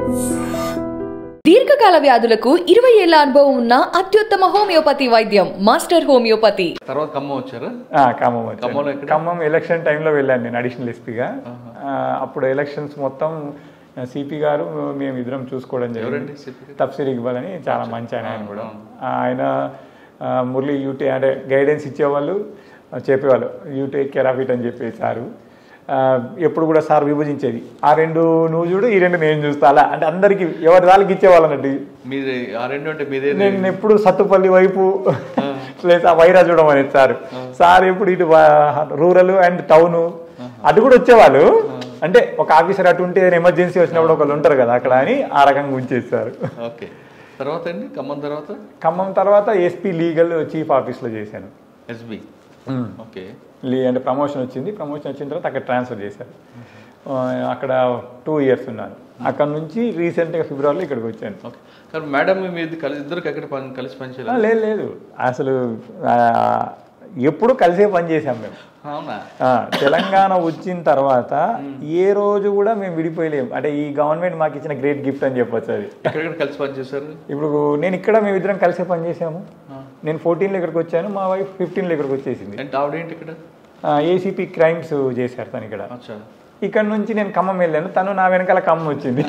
దీర్ఘకాల వ్యాధులకు ఇరవై ఏళ్ల అనుభవం ఉన్న అత్యుత్తమ హోమియోపతి వైద్యం మాస్టర్ హోమియోపతి తర్వాత ఖమ్మం వచ్చారా ఆ, ఖమ్మం వచ్చాను. ఖమ్మంలో ఎక్కడ? ఖమ్మం ఎలక్షన్ టైంలో వెళ్ళాను నేను అడిషనల్ ఎస్పీగా అప్పుడు ఎలక్షన్స్ మొత్తం సిపి గారు మేము ఇద్దరం చూసుకోవడం ఎవరండి జరిగింది CP గారు? తప్సిర్ ఇక్బాల్ అని చాలా మంచి ఆయన ఆయన కూడా ఆయన ఆ, మురళి యూటీ అంటే గైడెన్స్ ఇచ్చేవాళ్ళు ఆ, చెప్పేవాళ్ళు you take care of it అని చెప్పేసారు ఆ, ఎప్పుడు కూడా సార్ విభజించేది ఆ రెండు నువ్వు చూడు ఈ రెండు నేను చూస్తా అలా అంటే అందరికి ఎవరి వాళ్ళకి ఇచ్చేవాళ్ళు అన్నట్టు మీది ఆ రెండు అంటే మీదే నేను ఎప్పుడు సత్తుపల్లి వైపు లేదా వైరా చూడడం అనేది సార్ సార్ ఎప్పుడు ఇటు రూరల్ అండ్ టౌన్ అటు కూడా వచ్చేవాళ్ళు అంటే ఒక ఆఫీసర్ అటు ఉంటే ఎమర్జెన్సీ వచ్చినప్పుడు ఒకళ్ళు ఉంటారు కదా అక్కడ అని ఆ రకంగా ఉంచేస్తారు ఓకే తర్వాత అండి ఖమ్మం తర్వాత ఖమ్మం తర్వాత ఎస్పీ లీగల్ చీఫ్ ఆఫీస్లో చేశాను ఎస్బి ఓకే లీ అంటే ప్రమోషన్ వచ్చింది ప్రమోషన్ వచ్చిన తర్వాత అక్కడ ట్రాన్స్ఫర్ చేశారు ఆ, అక్కడ టూ ఇయర్స్ ఉన్నాను అక్కడ నుంచి రీసెంట్గా ఫిబ్రవరిలో ఇక్కడికి వచ్చాను ఓకే కానీ మేడం మీది కలిసి ఇద్దరు ఎక్కడ పని కలిసి ఆ, పనిచేయాలి లేదు లేదు అసలు ఆ, ఎప్పుడు కలిసే పని చేశాం మేము అవునా ఆ, తెలంగాణ వచ్చిన తర్వాత ఏ రోజు కూడా మేము విడిపోయలేము అంటే ఈ గవర్నమెంట్ మాకు ఇచ్చిన గ్రేట్ గిఫ్ట్ అని చెప్పొచ్చు అది ఎక్కడెక్కడ కలిసి పనిచేశారు ఇప్పుడు నేను ఇక్కడ మేము ఇద్దరం కలిసే పని చేసాము నేను ఫోర్టీన్లో ఇక్కడికి వచ్చాను మా వైఫ్ ఫిఫ్టీన్లో ఇక్కడికి వచ్చేసింది అంటే ఆవిడేంటి ఇక్కడ ఏసీపీ క్రైమ్స్ చేశారు తను ఇక్కడ అచ్చా ఇక్కడ నుంచి నేను ఖమ్మం వెళ్ళాను తను నా వెనకాల ఖమ్మం వచ్చింది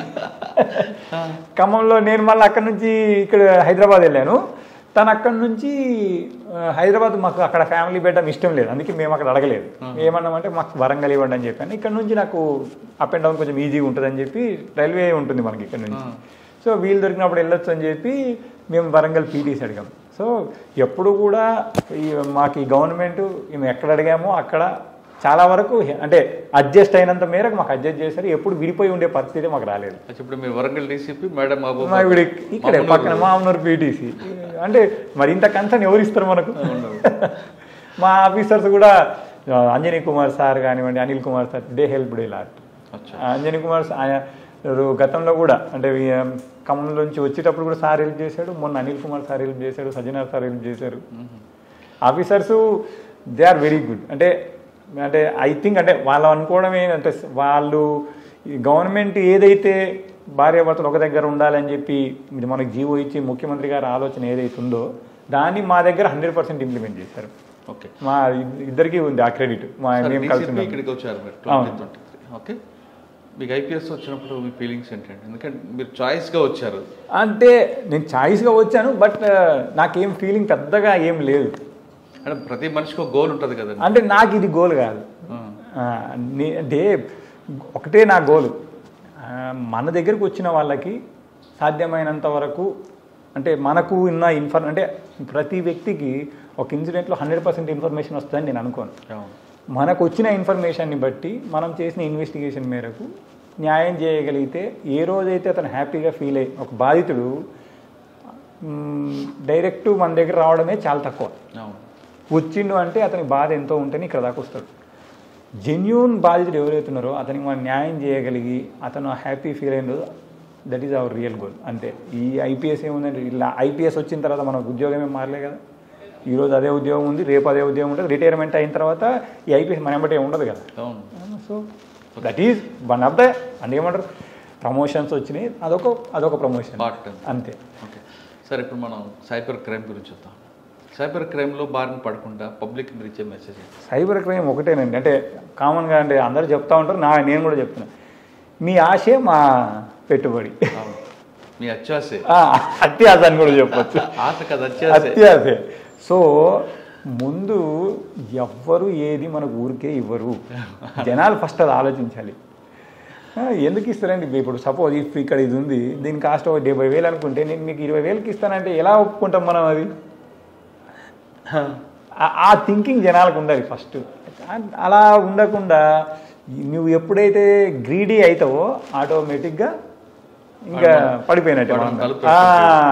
ఖమ్మంలో నేను మళ్ళీ అక్కడ నుంచి ఇక్కడ హైదరాబాద్ వెళ్ళాను తను అక్కడ నుంచి ఆ, హైదరాబాద్ మాకు అక్కడ ఫ్యామిలీ పెట్టడం ఇష్టం లేదు అందుకే మేము అక్కడ అడగలేదు ఏమన్నామంటే మాకు వరంగల్ ఇవ్వండి అని చెప్పాను ఇక్కడ నుంచి నాకు అప్ అండ్ డౌన్ కొంచెం ఈజీగా ఉంటుంది అని చెప్పి రైల్వే ఉంటుంది మనకి ఇక్కడ నుంచి సో వీలు దొరికినప్పుడు వెళ్ళొచ్చు అని చెప్పి మేము వరంగల్ పీటీసీ అడిగాం సో ఎప్పుడు కూడా ఈ మాకు ఈ గవర్నమెంట్ మేము ఎక్కడ అడిగామో అక్కడ చాలా వరకు అంటే అడ్జస్ట్ అయినంత మేరకు మాకు అడ్జస్ట్ చేశారు ఎప్పుడు విడిపోయి ఉండే పరిస్థితి మాకు రాలేదు అచ్చా, ఇప్పుడు మీరు వరంగల్ డీసీపీ మేడం బాబు మా ఇప్పుడు ఇక్కడే పక్కన మామూలు పీటీసీ అంటే మరి ఇంత కన్సర్న్ ఎవరు ఇస్తారు మనకు మా ఆఫీసర్స్ కూడా ఆ, అంజనీ కుమార్ సార్ కానివ్వండి Anil Kumar sir they help డే లాట్ అచ్చా. అంజనీ కుమార్ సా- ఆయన రు- గతంలో కూడా అంటే ఈ, ఆ, ఖమ్మం నుంచి వచ్చేటప్పుడు కూడా సార్ హెల్ప్ చేశాడు మొన్న అనిల్ కుమార్ సార్ హెల్ప్ చేశాడు సజ్జనార్ సార్ హెల్ప్ చేశారు officers they are very good అంటే అంటే ఐ థింక్ అంటే వాళ్ళు అనుకోవడం ఏంటంటే వాళ్ళు గవర్నమెంట్ ఏదైతే భార్యాభర్తలు ఒక దగ్గర ఉండాలని చెప్పి ఇది మనకు జీవో ఇచ్చి ముఖ్యమంత్రి గారి ఆలోచన ఏదైతే ఉందో దాన్ని మా దగ్గర హండ్రెడ్ పర్సెంట్ ఇంప్లిమెంట్ చేశారు ఓకే మా ఇద్- ఇద్దరికి ఉంది ఆ క్రెడిట్ మా మేము కలిసి డీసీపీ ఉన్నాం. ఇక్కడికి వచ్చారు మీరు అవును. ట్వంటీ ట్వంటీ త్రీ ఓకే మీకు ఐపీఎస్ వచ్చినప్పుడు మీ ఫీలింగ్స్ ఏంటంటే ఎందుకంటే మీరు చాయిస్గా వచ్చారు అంటే నేను ఛాయిస్గా వచ్చాను బట్ నాకేం ఫీలింగ్ పెద్దగా ఏం లేదు అంటే ప్రతి మనిషికి ఒక గోల్ ఉంటుంది కదండి అంటే నాకు ఇది గోల్ కాదు ఆ, నే- అంటే ఒకటే నా గోల్ ఆ, మన దగ్గరకు వచ్చిన వాళ్ళకి సాధ్యమైనంత వరకు అంటే మనకు ఉన్న ఇన్ఫర్ అంటే ప్రతి వ్యక్తికి ఒక ఇన్సిడెంట్లో హండ్రెడ్ పర్సెంట్ ఇన్ఫర్మేషన్ వస్తుందని నేను అనుకోను అవును మనకు వచ్చిన ఇన్ఫర్మేషన్ని బట్టి మనం చేసిన ఇన్వెస్టిగేషన్ మేరకు న్యాయం చేయగలిగితే ఏ రోజైతే అతను హ్యాపీగా ఫీల్ అయ్యి ఒక బాధితుడు డైరెక్ట్ మన దగ్గర రావడమే చాలా తక్కువ అవును వచ్చిండు అంటే అతనికి బాధ ఎంతో ఉంటేనే ఇక్కడ దాకా వస్తాడు జెన్యున్ బాధితుడు ఎవరైతే ఉన్నారో అతనికి మనం న్యాయం చేయగలిగి అతను హ్యాపీ ఫీల్ అయిన రోజు that is our real goal అంతే ఈ ఐపీఎస్ ఏముందంటే ఇలా ఐపీఎస్ వచ్చిన తర్వాత మనకు ఉద్యోగం ఏం మారలే కదా ఈరోజు అదే ఉద్యోగం ఉంది రేపు అదే ఉద్యోగం ఉంటుంది రిటైర్మెంట్ అయిన తర్వాత ఈ ఐపీఎస్ మన వెంబటే ఉండదు కదా అవును so that is one of the అంటే ఏమంటారు ప్రమోషన్స్ వచ్చినాయి అదొక అదొక ప్రమోషన్ Part time. అంతే ఓకే సరే ఇప్పుడు మనం సైబర్ క్రైమ్ గురించి చూద్దాం సైబర్ క్రైమ్లో బారిన పడకుండా పబ్లిక్ మీరు ఇచ్చే మెసేజ్ సైబర్ క్రైమ్ ఒకటేనండి అంటే కామన్గా అంటే అందరూ చెప్తా ఉంటారు నా నేను కూడా చెప్తున్నా మీ ఆశే మా పెట్టుబడి అవును మీ అత్యాసే ఆ, అత్యాస అని కూడా చెప్పొచ్చు ఆశ కదా అత్యాసే అత్యాసే సో ముందు ఎవ్వరు ఏది మనకు ఊరికే ఇవ్వరు జనాలు ఫస్ట్ అది ఆలోచించాలి ఆ, ఎందుకు ఇస్తారండి ఇప్పుడు సపోజ్ ఇఫ్ ఇక్కడ ఇది ఉంది దీని కాస్ట్ ఒక డెబ్బై వేలు అనుకుంటే నేను మీకు ఇరవై వేలకి ఇస్తానంటే ఎలా ఒప్పుకుంటాం మనం అది ఆ- ఆ థింకింగ్ జనాలకు ఉండాలి ఫస్ట్ అలా ఉండకుండా నువ్వు ఎప్పుడైతే గ్రీడీ అవుతావో ఆటోమేటిక్గా ఇంకా పడిపోయినట్టే వాడు మనం. తలుపు ఆ,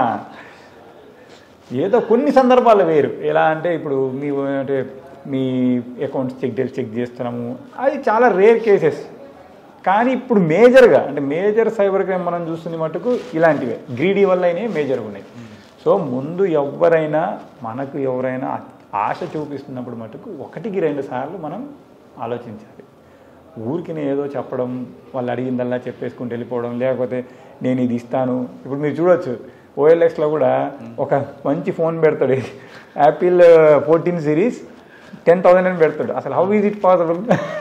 ఏదో కొన్ని సందర్భాలు వేరు ఎలా అంటే ఇప్పుడు మీ అంటే మీ అకౌంట్స్ చెక్ చెక్ చేస్తున్నాము అది చాలా రేర్ కేసెస్ కానీ ఇప్పుడు మేజర్గా అంటే మేజర్ సైబర్ క్రైమ్ మనం చూస్తుంది మటుకు ఇలాంటివే గ్రీడీ వల్ల అయినా మేజర్గా ఉన్నాయి సో ముందు ఎవరైనా మనకు ఎవరైనా ఆశ చూపిస్తున్నప్పుడు మటుకు ఒకటికి రెండు సార్లు మనం ఆలోచించాలి ఊరికి ఏదో చెప్పడం వాళ్ళు అడిగిందల్లా చెప్పేసుకుంటూ వెళ్ళిపోవడం లేకపోతే నేను ఇది ఇస్తాను ఇప్పుడు మీరు చూడొచ్చు ఓఎల్ఎక్స్లో కూడా ఒక మంచి ఫోన్ పెడతాడు Apple fourteen series ten thousand అని పెడతాడు అసలు హౌ ఈజ్ ఇట్ పాసిబుల్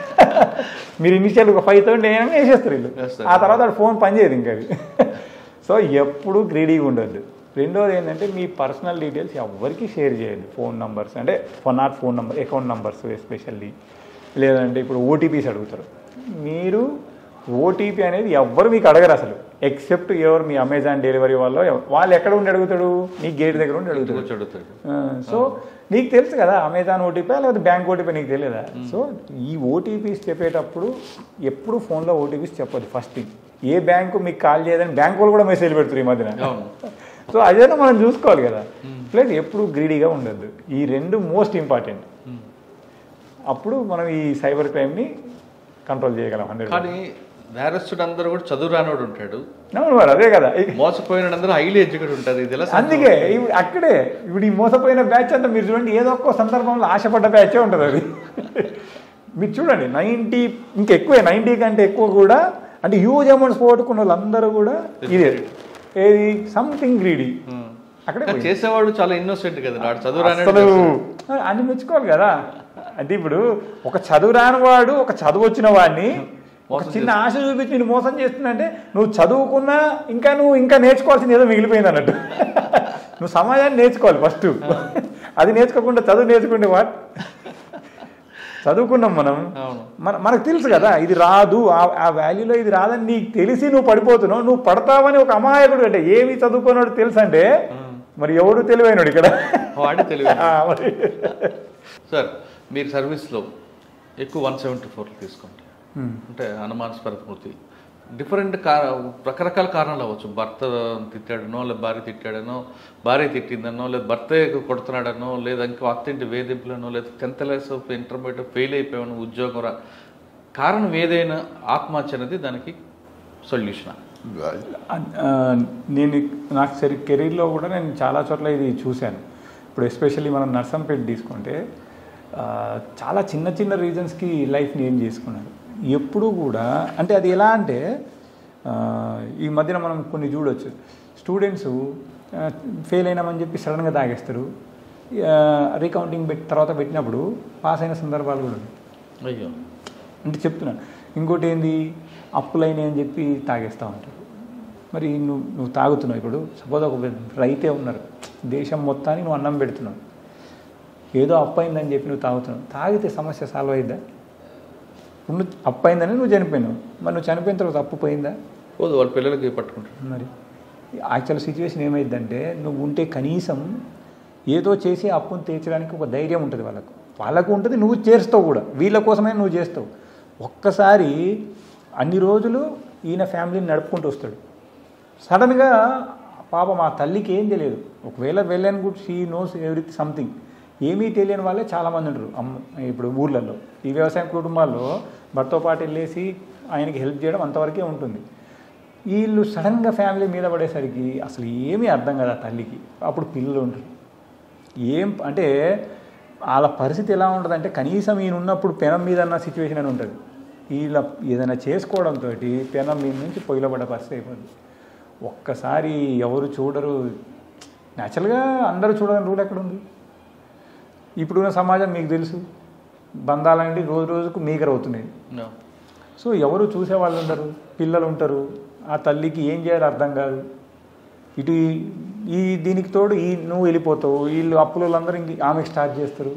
మీరు ఇనిషియల్ ఒక ఫైవ్ థౌసండ్ ఏమైనా వేసేస్తారు వీళ్ళు వేస్తారు. ఆ తర్వాత వాడు ఫోన్ పనిచేయదు ఇంకా అది సో ఎప్పుడు గ్రీడీగా ఉండద్దు రెండోది ఏంటంటే మీ పర్సనల్ డీటెయిల్స్ ఎవరికి షేర్ చేయండి ఫోన్ నంబర్స్ అంటే phone not phone number account numbers especially లేదంటే ఇప్పుడు ఓటీపీస్ అడుగుతారు మీరు ఓటీపీ అనేది ఎవ్వరు మీకు అడగరు అసలు ఎక్సెప్ట్ ఎవరు మీ అమెజాన్ డెలివరీ వాళ్ళు వాళ్ళు ఎక్కడ ఉండి అడుగుతాడు మీ గేట్ దగ్గర ఉండి అడుగుతాడు కూర్చో అడుగుతాడు ఆ, సో నీకు తెలుసు కదా అమెజాన్ ఓటీపీ లేకపోతే బ్యాంక్ ఓటీపీ నీకు తెలియదా సో ఈ ఓటీపీస్ చెప్పేటప్పుడు ఎప్పుడు ఫోన్లో ఓటీపీస్ చెప్పదు ఫస్ట్ థింగ్ ఏ బ్యాంకు మీకు కాల్ చేయదని బ్యాంక్ వాళ్ళు కూడా మెసేజ్ పెడుతున్నారు ఈ మధ్యన అవును సో అదేనా మనం చూసుకోవాలి కదా ప్లస్ ఎప్పుడు గ్రీడీగా ఉండద్దు ఈ రెండు మోస్ట్ ఇంపార్టెంట్ అప్పుడు మనం ఈ సైబర్ క్రైమ్ని కంట్రోల్ చేయగలం హండ్రెడ్ కానీ నేరస్తుడు అందరూ కూడా చదువు రానివాడు ఉంటాడు అవును మరి అదే కదా ఇ- మోసపోయిన అందరూ హైలీ ఎడ్యుకేట్ ఉంటారు ఇది ఎలా సాధ్యం? అందుకే ఇప్పుడు అక్కడే ఇప్పుడు ఈ మోసపోయిన బ్యాచ్ అంతా మీరు చూడండి ఏదో ఒక్క సందర్భంలో ఆశపడ్డ బ్యాచే ఉంటుంది అది మీరు చూడండి నైంటీ ఇంకెక్కువే నైంటీ కంటే ఎక్కువ కూడా అంటే హ్యూజ్ అమౌంట్స్ పోగొట్టుకున్న వాళ్ళందరూ కూడా ఇదే ఏది సంథింగ్ గ్రీడీ ఉం. అక్కడే కానీ చేసేవాడు చాలా ఇన్నోసెంట్ కదా వాడు చదువు అసలు రాని అన్ని మెచ్చుకోవాలి కదా అంటే ఇప్పుడు ఒక చదువు రాని వాడు ఒక చదువు వచ్చిన వాడిని ఒక చిన్న ఆశ చూపించి నేను మోసం చేస్తున్నంటే నువ్వు చదువుకున్నా ఇంకా నువ్వు ఇంకా నేర్చుకోవాల్సింది ఏదో మిగిలిపోయింది అన్నట్టు నువ్వు సమాజాన్ని నేర్చుకోవాలి ఫస్ట్ అది నేర్చుకోకుండా చదువు నేర్చుకుంటే వాట్ చదువుకున్నాం మనం అవును మన మనకు తెలుసు కదా ఇది రాదు ఆ- ఆ వాల్యూలో ఇది రాదని నీకు తెలిసి నువ్వు పడిపోతున్నావు నువ్వు పడతావని ఒక అమాయకుడు అంటే ఏమి చదువుకున్నాడు తెలుసు అంటే మరి ఎవడు తెలివైనడు ఇక్కడ వాడే తెలివి ఆ, మరి. సార్ మీరు సర్వీస్లో ఎక్కువ వన్ సెవెంటీ ఫోర్లు తీసుకుంటే Hmm. అంటే అనుమానాస్పద స్మృతి డిఫరెంట్ కా రకరకాల కారణాలు అవ్వచ్చు భర్త తిట్టాడనో లేదా భార్య తిట్టాడనో భార్య తిట్టిందనో లేదా భర్త కొడుతున్నాడనో లేదా ఇంకా అత్తింటి వేధింపులనో లేదా టెన్త్ క్లాస్ ఇంటర్మీడియట్ ఫెయిల్ అయిపోయాను ఉద్యోగం రా కారణం ఏదైనా ఆత్మహత్య అనేది దానికి సొల్యూషన్ ఆ, నేను నాకు సరి కెరీర్లో కూడా నేను చాలా చోట్ల ఇది చూశాను ఇప్పుడు ఎస్పెషల్లీ మనం నర్సంపేట తీసుకుంటే ఆ, చాలా చిన్న చిన్న రీజన్స్కి లైఫ్ని ఏం చేసుకున్నారు ఎప్పుడు కూడా అంటే అది ఎలా అంటే ఆ, ఈ మధ్యన మనం కొన్ని చూడొచ్చు స్టూడెంట్స్ ఫెయిల్ అయినామని చెప్పి సడన్గా తాగేస్తారు రీకౌంటింగ్ పెట్టి తర్వాత పెట్టినప్పుడు పాస్ అయిన సందర్భాలు కూడా ఉన్నాయి అయ్యో అంటే చెప్తున్నాను ఇంకోటి ఏంది అప్పులైనవి అని చెప్పి తాగేస్తూ ఉంటారు మరి నువ్వు నువ్వు తాగుతున్నావు ఇప్పుడు సపోజ్ ఒక రైతే ఉన్నారు దేశం మొత్తానికి నువ్వు అన్నం పెడుతున్నావు ఏదో అప్పు అయిందని చెప్పి నువ్వు తాగుతున్నావు తాగితే సమస్య సాల్వ్ అయిందా ఇప్పుడు నువ్వు అప్పు అయిందని నువ్వు చనిపోయినావు మరి నువ్వు చనిపోయిన తర్వాత అప్పు పోయిందా పోదు వాళ్ళ పిల్లలకి పట్టుకుంటారు మరి యాక్చువల్ సిచ్యువేషన్ ఏమైందంటే నువ్వు ఉంటే కనీసం ఏదో చేసి అప్పును తీర్చడానికి ఒక ధైర్యం ఉంటుంది వాళ్ళకు వాళ్ళకు ఉంటుంది నువ్వు చేస్తావు కూడా వీళ్ళ కోసమే నువ్వు చేస్తావు ఒక్కసారి అన్ని రోజులు ఈయన ఫ్యామిలీని నడుపుకుంటూ వస్తాడు సడన్గా పాప మా తల్లికి ఏం తెలియదు ఒకవేళ వెళ్ళని good she knows every something ఏమీ తెలియని వాళ్ళే చాలామంది ఉంటారు అమ్మ ఇప్పుడు ఊర్లలో ఈ వ్యవసాయ కుటుంబాల్లో భర్తతో పాటు వెళ్ళేసి ఆయనకి హెల్ప్ చేయడం అంతవరకే ఉంటుంది వీళ్ళు సడన్గా ఫ్యామిలీ మీద పడేసరికి అసలు ఏమీ అర్థం కదా తల్లికి అప్పుడు పిల్లలు ఉంటారు ఏం అంటే వాళ్ళ పరిస్థితి ఎలా ఉంటుంది అంటే కనీసం ఈయన ఉన్నప్పుడు పెనం మీద అన్న సిచ్యువేషన్ అని ఉంటుంది వీళ్ళ ఏదైనా చేసుకోవడంతో పెనం మీద నుంచి పొయ్యిలో పడ్డ పరిస్థితి అయిపోతుంది ఒక్కసారి ఎవరు చూడరు న్యాచురల్గా అందరూ చూడని రూల్ ఎక్కడ ఉంది ఇప్పుడున్న సమాజం మీకు తెలుసు బంధాలనేవి రోజు రోజుకు మీగర్ అవుతున్నాయి No. సో ఎవరు చూసేవాళ్ళు ఉండరు పిల్లలు ఉంటారు ఆ తల్లికి ఏం చేయాలో అర్థం కాదు ఇటు ఈ- ఈ దీనికి తోడు ఈ నువ్వు వెళ్ళిపోతావు వీళ్ళు అప్పుల అందరూ ఇంక ఆమెకు స్టార్ట్ చేస్తారు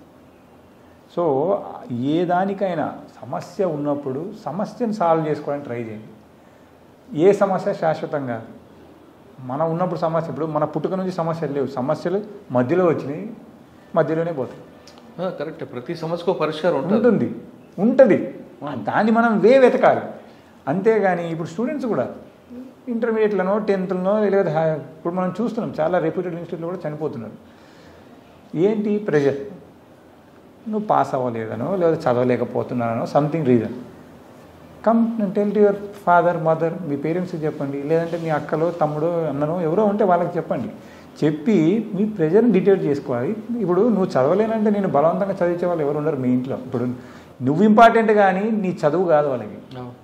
సో ఏ దానికైనా సమస్య ఉన్నప్పుడు సమస్యను సాల్వ్ చేసుకోవడానికి ట్రై చేయండి ఏ సమస్య శాశ్వతంగా మనం ఉన్నప్పుడు సమస్య ఇప్పుడు మన పుట్టుక నుంచి సమస్యలు లేవు సమస్యలు మధ్యలో వచ్చినాయి మధ్యలోనే పోతాయి ఆ, కరెక్ట్ ప్రతి సమస్యకు ఒక పరిష్కారం ఉంటుంది ఉంటుంది ఉంటుంది దాన్ని మనం వే వెతకాలి అంతేగాని ఇప్పుడు స్టూడెంట్స్ కూడా ఇంటర్మీడియట్లనో టెన్త్లనో లేదా హై- ఇప్పుడు మనం చూస్తున్నాం చాలా రెప్యూటెడ్ ఇన్స్టిట్యూట్లో కూడా చనిపోతున్నారు ఏంటి ప్రెషర్ నువ్వు పాస్ అవ్వలేదనో లేదా చదవలేకపోతున్నానో something reason come tell to your father mother మీ పేరెంట్స్కి చెప్పండి లేదంటే మీ అక్కలో తమ్ముడో అన్ననో ఎవరో ఉంటే వాళ్ళకి చెప్పండి చెప్పి మీ ప్రెజర్ని డిటెక్ట్ చేసుకోవాలి ఇప్పుడు నువ్వు చదవలేనంటే నేను బలవంతంగా చదివించే వాళ్ళు ఎవరు ఉండరు మీ ఇంట్లో ఇప్పుడు నువ్వు ఇంపార్టెంట్ కానీ నీ చదువు కాదు వాళ్ళకి అవును.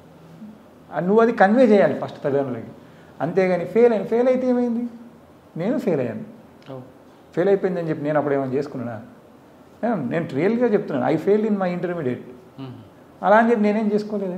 ఆ నువ్వు అది కన్వే చేయాలి ఫస్ట్ తల్లిదండ్రులకి అంతేగాని ఫెయిల్ అయింది ఫెయిల్ అయితే ఏమైంది నేను ఫెయిల్ అయ్యాను అవును. ఫెయిల్ అయిపోయిందని చెప్పి నేను అప్పుడు ఏమైనా చేసుకున్నానా ఏం, నేను రియల్గా చెప్తున్నాను I fail in my intermediate hmm. అలా అని చెప్పి నేనేం చేసుకోలేదే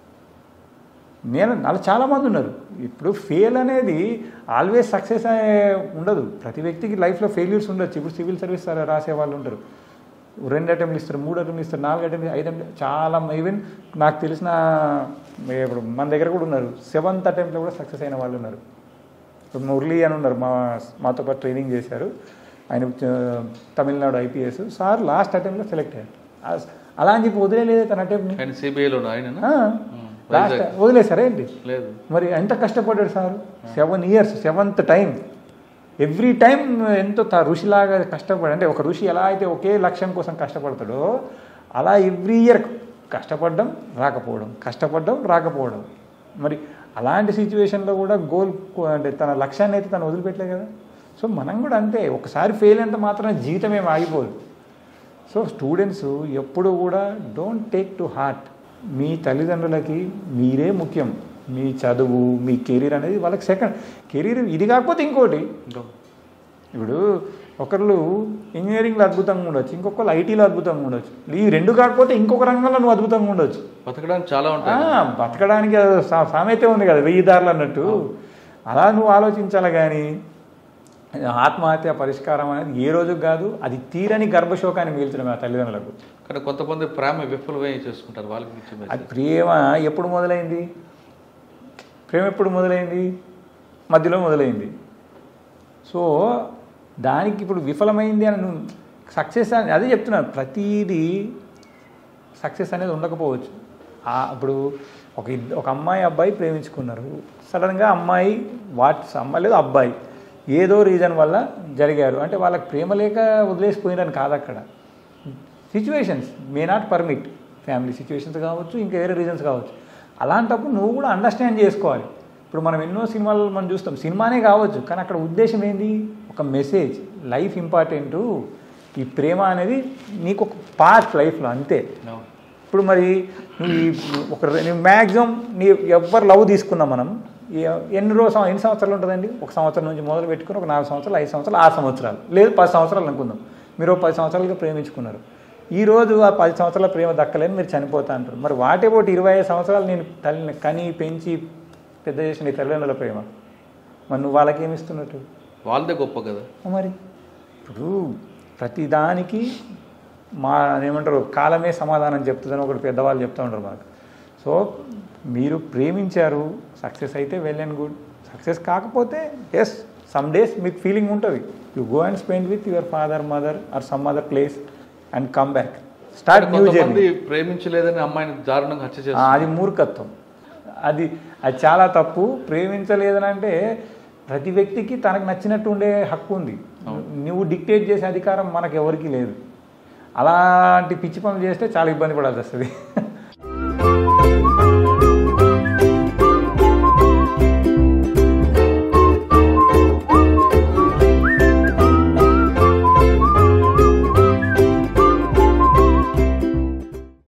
నేను అలా చాలామంది ఉన్నారు ఇప్పుడు ఫెయిల్ అనేది ఆల్వేస్ సక్సెస్ ఉండదు ప్రతి వ్యక్తికి లైఫ్లో ఫెయిల్యూర్స్ ఉండొచ్చు ఇప్పుడు సివిల్ సర్వీస్ రాసే వాళ్ళు ఉంటారు రెండు అటెంప్ట్లు ఇస్తారు మూడు అటెంప్ట్లు ఇస్తారు నాలుగు అటెంప్ట్ ఐదు అటెంప్ట్ చాలా ఈవెన్ నాకు తెలిసిన ఇప్పుడు మన దగ్గర కూడా ఉన్నారు సెవెంత్ అటెంప్ట్లో కూడా సక్సెస్ అయిన వాళ్ళు ఉన్నారు ఇప్పుడు మురళి అని ఉన్నారు మా మాతో పాటు ట్రైనింగ్ చేశారు ఆయన ఆ, తమిళనాడు ఐపీఎస్ సార్ లాస్ట్ అటెంప్ట్లో సెలెక్ట్ అయ్యారు ఆ- అలా అని చెప్పి వదిలేదు తన అటెంప్ట్ని ఆయన సిబిఐలో ఆయన లాస్ట్ వదిలేసారా ఏంటి లేదు మరి ఎంత కష్టపడ్డాడు sir seven years seventh time every time ఎంతో త- ఋషిలాగా కష్టపడి అంటే ఒక ఋషి ఎలా అయితే ఒకే లక్ష్యం కోసం కష్టపడతాడో అలా ఎవ్రీ ఇయర్ కష్టపడడం రాకపోవడం కష్టపడడం రాకపోవడం మరి అలాంటి సిచ్యువేషన్లో కూడా గోల్ అంటే తన లక్ష్యాన్ని అయితే తను వదిలిపెట్టలే కదా సో మనం కూడా అంతే ఒకసారి ఫెయిల్ అయినంత మాత్రం జీవితం ఏం ఆగిపోదు సో స్టూడెంట్స్ ఎప్పుడు కూడా డోంట్ టేక్ టు హార్ట్ మీ తల్లిదండ్రులకి మీరే ముఖ్యం మీ చదువు మీ కెరీర్ అనేది వాళ్ళకి సెకండ్ కెరీర్ ఇది కాకపోతే ఇంకోటి ఇప్పుడు ఒకళ్ళు ఇంజనీరింగ్లో అద్భుతంగా ఉండొచ్చు ఇంకొకళ్ళు ఐటీలో అద్భుతంగా ఉండొచ్చు ఈ రెండు కాకపోతే ఇంకొక రంగంలో నువ్వు అద్భుతంగా ఉండొచ్చు బతకడానికి చాలా ఆ, ఉంటాయి బతకడానికి అది సా- సామెతే ఉంది కదా వెయ్యి దారులు అన్నట్టు అలా నువ్వు ఆలోచించాలి కానీ ఆత్మహత్య పరిష్కారం అనేది ఏ రోజు కాదు అది తీరని గర్భశోకాన్ని మిగిల్చడం ఆ తల్లిదండ్రులకు కానీ కొంతమంది ప్రేమ విఫలమై చేసుకుంటారు వాళ్ళకి ఇచ్చి అది message. ప్రేమ ఎప్పుడు మొదలైంది ప్రేమ ఎప్పుడు మొదలైంది మధ్యలో మొదలైంది సో దానికి ఇప్పుడు విఫలమైంది అని నువ్వు సక్సెస్ అని అదే చెప్తున్నాను ప్రతీది సక్సెస్ అనేది ఉండకపోవచ్చు ఆ ఇప్పుడు ఒక ఇద్ద ఒక అమ్మాయి అబ్బాయి ప్రేమించుకున్నారు సడన్గా అమ్మాయి వాట్స్ అమ్మాయి లేదు అబ్బాయి ఏదో రీజన్ వల్ల జరిగారు అంటే వాళ్ళకి ప్రేమ లేక వదిలేసిపోయినని కాదు అక్కడ situations may not permit family situations కావచ్చు ఇంకా వేరే రీజన్స్ కావచ్చు అలాంటప్పుడు నువ్వు కూడా అండర్స్టాండ్ చేసుకోవాలి ఇప్పుడు మనం ఎన్నో సినిమాలు మనం చూస్తాం సినిమానే కావచ్చు కానీ అక్కడ ఉద్దేశం ఏంది ఒక మెసేజ్ లైఫ్ ఇంపార్టెంట్ ఈ ప్రేమ అనేది నీకు ఒక పార్ట్ లైఫ్లో అంతే అవును. ఇప్పుడు మరి నువ్వు ఈ ఒక నువ్వు మ్యాక్సిమం నీ ఎవ్వరు లవ్ తీసుకున్నాం మనం ఏ- ఎన్ని రోజు సం- ఎన్ని సంవత్సరాలు ఉంటుందండి ఒక సంవత్సరం నుంచి మొదలు పెట్టుకుని ఒక నాలుగు సంవత్సరాలు ఐదు సంవత్సరాలు ఆరు సంవత్సరాలు లేదు పది సంవత్సరాలు అనుకుందాం మీరు ఒక పది సంవత్సరాలుగా ప్రేమించుకున్నారు ఈ రోజు ఆ పది సంవత్సరాల ప్రేమ దక్కలేని మీరు చనిపోతా అంటారు మరి వాటే పోటీ ఇరవై ఐదు సంవత్సరాలు నేను తల్లిని కని పెంచి పెద్ద చేసిన నీ తల్లిదండ్రుల ప్రేమ మరి నువ్వు వాళ్ళకి ఏమి ఇస్తున్నట్టు వాళ్ళదే గొప్ప కదా మరి ఇప్పుడు ప్రతిదానికి మా ఏమంటారు కాలమే సమాధానం చెప్తుందని ఒకటి పెద్దవాళ్ళు చెప్తూ ఉంటారు మాకు సో మీరు ప్రేమించారు సక్సెస్ అయితే వెల్ అండ్ గుడ్ సక్సెస్ కాకపోతే ఎస్ సమ్ డేస్ మీకు ఫీలింగ్ ఉంటుంది you go and spend with your father mother or some other place and come back start new కొంతమంది జర్నీ ప్రేమించలేదని అమ్మాయిని దారుణంగా హత్య ఆ, చేస్తారు అది మూర్ఖత్వం అది అది చాలా తప్పు ప్రేమించలేదని అంటే ప్రతి వ్యక్తికి తనకు నచ్చినట్టు ఉండే హక్కు ఉంది నువ్వు డిక్టేట్ చేసే అధికారం మనకు ఎవరికీ లేదు అలాంటి పిచ్చి పనులు చేస్తే చాలా ఇబ్బంది పడాల్సి వస్తుంది